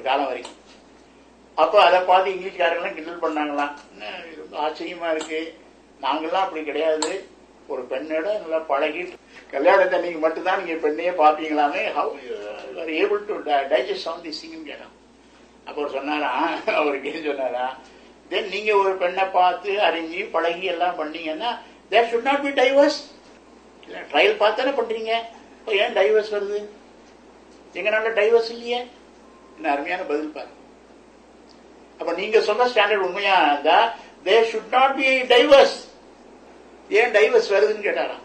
காலம் வரைக்கும் அப்போ அதை பார்த்து இங்கிலீஷ்காரங்களாம் கிண்டல் பண்ணாங்களாம் என்ன இது ரொம்ப ஆச்சரியமா இருக்கு நாங்கெல்லாம் அப்படி கிடையாது ஒரு பெண்ணோட நல்லா பழகி கல்யாணத்தன்னைக்கு மட்டும்தான் நீங்க பெண்ணையே பார்ப்பீங்களாமே how are able to digest on the சிங்கம் கேட்டான் அப்போ அவர் சொன்னாரா அவருக்கு ஏன் சொன்னாரா தென் நீங்க ஒரு பெண்ணை பார்த்து அறிஞ்சு பழகி எல்லாம் பண்ணீங்கன்னா there should not be divorce trial பார்த்து தானே பண்றீங்க இப்போ ஏன் டைவர்ஸ் வருது எங்க நல்ல டைவர்ஸ் இல்லையே என்ன அருமையான பதில் பாரு அப்ப நீங்க சொன்ன ஸ்டாண்டர்ட் உண்மையா இருந்தா they should not be divorce ஏன் டைவர்ஸ் வருதுன்னு கேட்டாராம்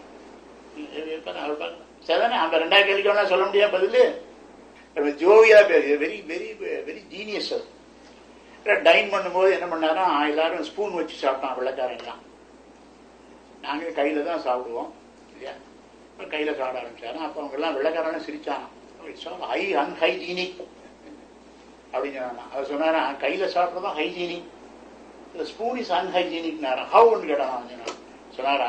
சரிதானே அந்த ரெண்டாயிரம் கேள்விக்கு வேணா சொல்ல முடியாது பதில் ஜோவியா வெரி வெரி வெரி ஜீனியஸ் அது டைன் பண்ணும்போது என்ன பண்ணாரா எல்லாரும் ஸ்பூன் வச்சு சாப்பிட்டான் வெள்ளக்காரங்களாம் நாங்கள் கையில தான் சாப்பிடுவோம் இல்லையா அப்ப கையில சாப்பிட ஆரம்பிச்சாரு அப்ப அவங்க எல்லாம் வெள்ளக்காரன சிரிச்சாங்க இட்ஸ் ஆல் ஹை அன்ஹைஜீனிக் அப்படின்னு சொன்னா அவர் சொன்னாரா கையில சாப்பிட்றதும் ஹைஜீனிக் ஸ்பூன் இஸ் அன்ஹைஜீனிக் ஹவுன்னு கேட்டான் அவன் சொன்னான். சொன்னாரா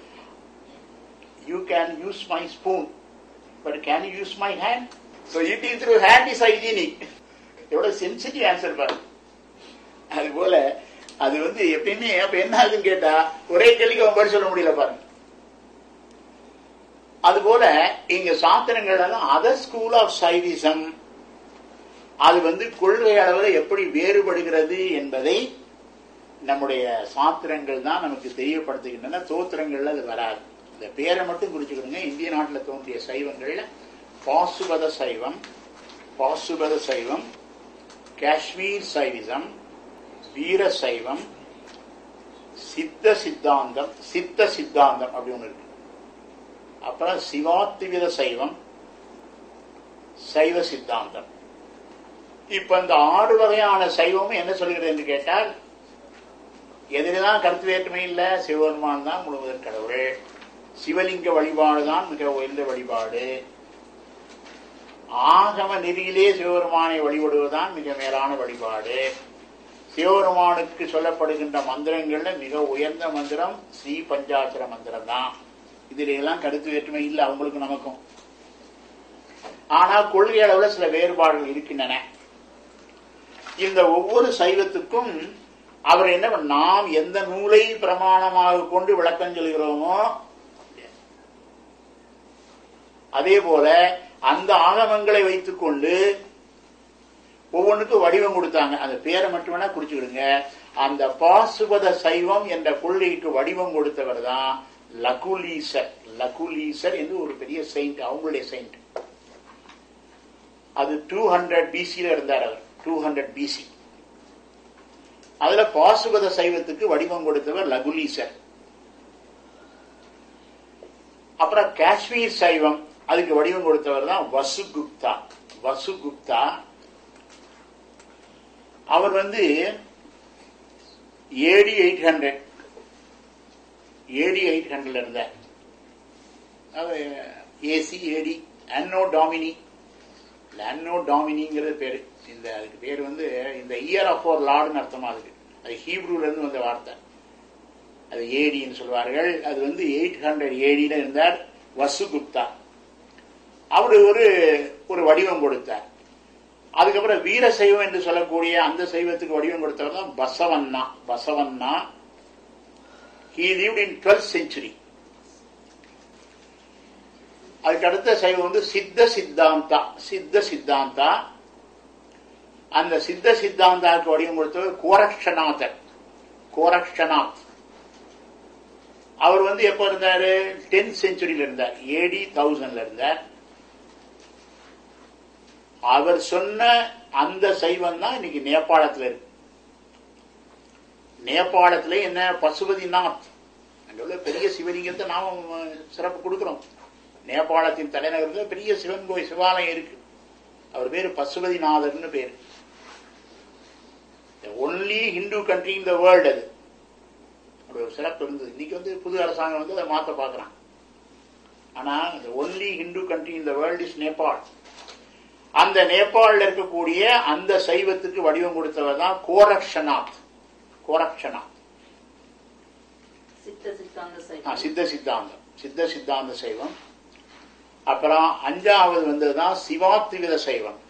you can use my spoon but can you use my hand so eating through hand is hygienic எவ்வளவு சென்சிட்டிவ் ஆன்சர் பாரு அது போல அது வந்து எப்பயுமே அப்ப என்ன ஆகுதுன்னு கேட்டா ஒரே கேள்விக்கு அவன் பதில் சொல்ல முடியல பாருங்க அது போல இங்க சாத்திரங்கள் எல்லாம் அதர் ஸ்கூல் ஆஃப் சைவிசம் அது வந்து கொள்கை அளவில் எப்படி வேறுபடுகிறது என்பதை நம்முடைய சாத்திரங்கள் தான் நமக்கு தெரியப்படுத்துகின்றன தோத்திரங்கள்ல அது வராது இந்த பேரை மட்டும் குறிச்சுக்கிடுங்க இந்திய நாட்டில் தோன்றிய சைவங்கள்ல பாசுபத சைவம் பாசுபத சைவம் காஷ்மீர் சைவிசம் வீர சைவம் சித்த சித்தாந்தம் சித்த சித்தாந்தம் அப்படி ஒன்று இருக்கு அப்புறம் சிவாத்திவித சைவம் சைவ சித்தாந்தம் இப்ப இந்த ஆறு வகையான சைவமும் என்ன சொல்கிறது என்று கேட்டால் எதிரெல்லாம் கருத்து வேற்றுமை இல்ல சிவபெருமான் தான் முழுவதற் கடவுள் சிவலிங்க வழிபாடு தான் மிக உயர்ந்த வழிபாடு ஆகம நெறியிலே சிவபெருமானை வழிபடுவதுதான் மிக மேலான வழிபாடு சிவபெருமானுக்கு சொல்லப்படுகின்ற மந்திரங்கள்ல மிக உயர்ந்த மந்திரம் ஸ்ரீ பஞ்சாட்சர மந்திரம் தான் இதுல எல்லாம் கருத்து வேற்றுமை இல்லை அவங்களுக்கு நமக்கும் ஆனா கொள்கை அளவுல சில வேறுபாடுகள் இருக்கின்றன இந்த ஒவ்வொரு சைவத்துக்கும் அவர் என்ன பண்ண- நாம் எந்த நூலை பிரமாணமாக கொண்டு விளக்கம் சொல்கிறோமோ அதே போல அந்த ஆகமங்களை வைத்துக்கொண்டு ஒவ்வொன்றுக்கும் வடிவம் கொடுத்தாங்க அந்த பேரை மட்டும் வேணா குறிச்சுக்கிடுங்க அந்த பாசுபத சைவம் என்ற கொள்கைக்கு வடிவம் கொடுத்தவர் தான் லகுலீசர் லகுலீசர் என்று ஒரு பெரிய செயின்ட் அவங்களுடைய செயின்ட் அது டூ ஹண்ட்ரட் பிசியில இருந்தார் அவர் டூ ஹண்ட்ரட் பிசி அதுல பாசுபத சைவத்துக்கு வடிவம் கொடுத்தவர் லகுலீசர் அப்புறம் காஷ்மீர் சைவம் அதுக்கு வடிவம் கொடுத்தவர் தான் வசுகுப்தா வசுகுப்தா அவர் வந்து A D eight hundred A D eight ஹண்ட்ரட்ல இருந்தார் அவர் ஏசி ஏடி அன்னோ டாமினி அன்னோ டாமினிங்கிறது பேரு இந்த அதுக்கு பேர் வந்து இந்த இயர் ஆஃப் ஒரு லார்டுன்னு அர்த்தமா இருக்கு அது ஹீப்ரூல இருந்து வந்த வார்த்தை அது ஏடின்னு சொல்வார்கள் அது வந்து எயிட் ஹண்ட்ரட் ஏடியில இருந்தார் வசுகுப்தா அவர் ஒரு ஒரு வடிவம் கொடுத்தார் அதுக்கப்புறம் வீர சைவம் என்று சொல்லக்கூடிய அந்த சைவத்துக்கு வடிவம் கொடுத்தவர் தான் Basavanna Basavanna he lived in 12th century அதுக்கு அடுத்த சைவம் வந்து சித்த சித்தாந்தா சித்த சித்தாந்தா அந்த சித்த சித்தாந்தாவுக்கு வடிவம் கொடுத்தவர் கோரக்ஷநாதர் கோரக்ஷநாத் அவர் வந்து எப்ப இருந்தாரு டென்த் செஞ்சுரியில இருந்தார் ஏடி தௌசண்ட்ல இருந்தார் அவர் சொன்ன அந்த சைவம் தான் இன்னைக்கு நேபாளத்துல இருக்கு நேபாளத்துல என்ன பசுபதிநாத் அங்க உள்ள பெரிய சிவலிங்கத்தை நாம சிறப்பு கொடுக்கிறோம் நேபாளத்தின் தலைநகரத்துல பெரிய சிவன் கோயில் சிவாலயம் இருக்கு அவர் பேரு பசுபதிநாதர்னு பேரு only Hindu country in the world அது அப்படி ஒரு சிறப்பு இருந்தது இன்னைக்கு வந்து புது அரசாங்கம் வந்து அதை மாத்த பார்க்கறான் ஆனா only Hindu country in the world is Nepal அந்த நேபாளில் இருக்கக்கூடிய அந்த சைவத்துக்கு வடிவம் கொடுத்தவர் தான் கோரக்ஷநாத் கோரக்ஷநாத் சித்த சித்தாந்த ஆ, சைவம் சித்த சித்தாந்தம் சித்த சித்தாந்த சைவம் அப்புறம் அஞ்சாவது வந்ததுதான் சிவாத்வித சைவம்